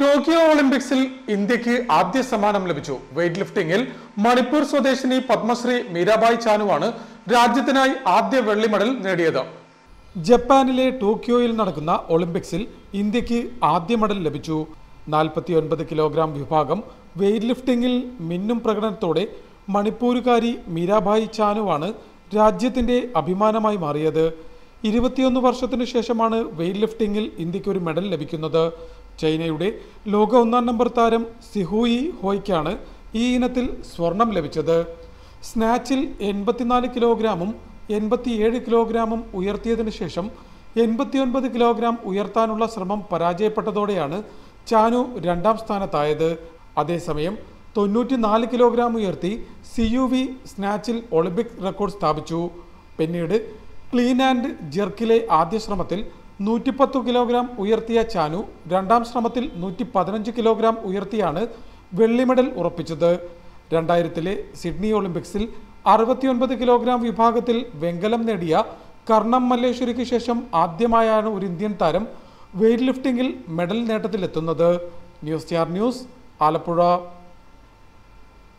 Tokyo ഒളിമ്പിക്സിൽ ഇന്ത്യക്ക് ആദ്യ സമ്മാനം ലഭിച്ചു വെയ്റ്റ് ലിഫ്റ്റിംഗിൽ മണിപ്പൂർ സ്വദേശിനി പത്മശ്രീ മീരാബായ് ചാനുവാണ് രാജ്യത്തിനായി ആദ്യ വെള്ളി മെഡൽ നേടിയത് ജപ്പാനിലെ ടോക്കിയോയിൽ നടക്കുന്ന ഒളിമ്പിക്സിൽ ഇന്ത്യക്ക് ആദ്യ മെഡൽ ലഭിച്ചു നാൽപ്പത്തി ഒൻപത് കിലോഗ്രാം വിഭാഗം വെയ്റ്റ് ലിഫ്റ്റിംഗിൽ മിന്നും പ്രകടനത്തോടെ മണിപ്പൂരുകാരി മീരാബായി ചാനുവാണ് രാജ്യത്തിന്റെ അഭിമാനമായി മാറിയത് ഇരുപത്തിയൊന്ന് വർഷത്തിനു ശേഷമാണ് വെയ്റ്റ് ലിഫ്റ്റിംഗിൽ ഇന്ത്യക്ക് ഒരു മെഡൽ ലഭിക്കുന്നത് ചൈനയുടെ ലോക ഒന്നാം നമ്പർ താരം സിഹൂയി ഹോയ്ക്കാണ് ഈ ഇനത്തിൽ സ്വർണം ലഭിച്ചത് സ്നാച്ചിൽ എൺപത്തിനാല് കിലോഗ്രാമും എൺപത്തിയേഴ് കിലോഗ്രാമും ഉയർത്തിയതിനു ശേഷം എൺപത്തിയൊൻപത് കിലോഗ്രാം ഉയർത്താനുള്ള ശ്രമം പരാജയപ്പെട്ടതോടെയാണ് ചാനു രണ്ടാം സ്ഥാനത്തായത് അതേസമയം തൊണ്ണൂറ്റിനാല് കിലോഗ്രാം ഉയർത്തി സി യു വി സ്നാച്ചിൽ ഒളിമ്പിക് റെക്കോർഡ് സ്ഥാപിച്ചു പിന്നീട് ക്ലീൻ ആൻഡ് ജെർക്കിലെ ആദ്യ ശ്രമത്തിൽ നൂറ്റിപ്പത്ത് കിലോഗ്രാം ഉയർത്തിയ ചാനു രണ്ടാം ശ്രമത്തിൽ നൂറ്റി പതിനഞ്ച് കിലോഗ്രാം ഉയർത്തിയാണ് വെള്ളി മെഡൽ ഉറപ്പിച്ചത് രണ്ടായിരത്തിലെ സിഡ്നി ഒളിമ്പിക്സിൽ അറുപത്തിയൊൻപത് കിലോഗ്രാം വിഭാഗത്തിൽ വെങ്കലം നേടിയ കർണം മല്ലേശ്വരിക്ക് ശേഷം ആദ്യമായാണ് ഒരു ഇന്ത്യൻ താരം വെയ്റ്റ് ലിഫ്റ്റിംഗിൽ മെഡൽ നേട്ടത്തിലെത്തുന്നത് ന്യൂസ് സ്റ്റാർ ന്യൂസ് ആലപ്പുഴ